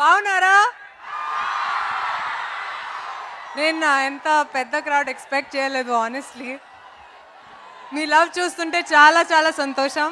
బాగున్నారా నేను నా ఎంత పెద్ద క్రౌడ్ ఎక్స్పెక్ట్ చేయలేదు ఆనెస్ట్లీ మీ లవ్ చూస్తుంటే చాలా చాలా సంతోషం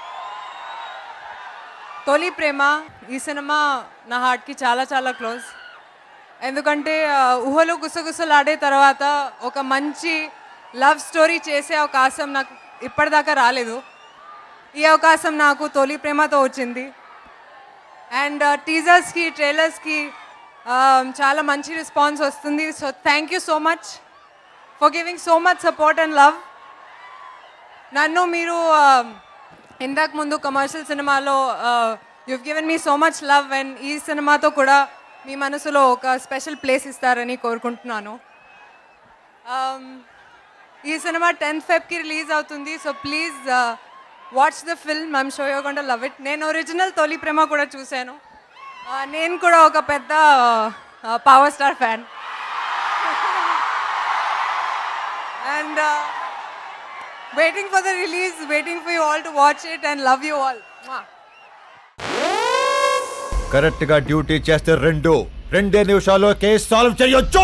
తొలి ప్రేమ ఈ సినిమా నా హార్ట్కి చాలా చాలా క్లోజ్ ఎందుకంటే ఆ, ఊహలో గుసగుసలాడే తర్వాత ఒక మంచి లవ్ స్టోరీ చేసే అవకాశం నాకు ఇప్పటిదాకా రాలేదు ఈ అవకాశం నాకు తొలి ప్రేమతో వచ్చింది అండ్ టీజర్స్కి ట్రైలర్స్కి చాలా మంచి రెస్పాన్స్ వస్తుంది so thank you so much for giving so much support and love నన్ను మీరు uh, ఇంతకు ముందు కమర్షియల్ సినిమాలో you've given me so much love and ఈ సినిమాతో కూడా మీ మనసులో ఒక స్పెషల్ ప్లేస్ ఇస్తారని కోరుకుంటున్నాను Um, ఈ సినిమా టెన్త్ ఫెబ్కి రిలీజ్ అవుతుంది so please watch the film I'm sure you gonna love it నేను ఒరిజినల్ తొలి ప్రేమ కూడా చూశాను Uh, నేను కూడా ఒక పెద్ద power star fan and waiting for the release, waiting for you all to watch it and love you all. Mwah. Correct గా duty చేస్తే రెండు రెండే నిమిషాల్లో కేసు సాల్వ్ చేయొచ్చు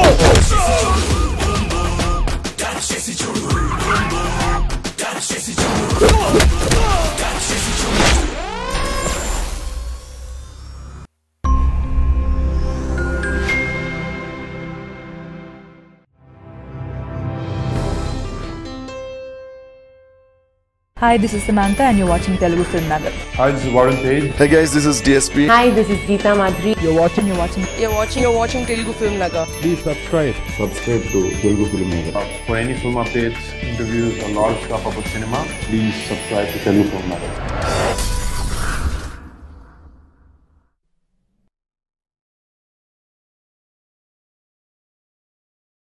Hi, this is Samantha, and you're watching Telugu Film Nagar. Hi, this is Warren Page. Hey guys, this is DSP. Hi, this is Geeta Madhuri. You're watching, you're watching. You're watching, you're watching Telugu Film Nagar. Please subscribe. Subscribe to Telugu Film Nagar. For any film updates, interviews, a lot of stuff about cinema, please subscribe to Telugu Film Nagar.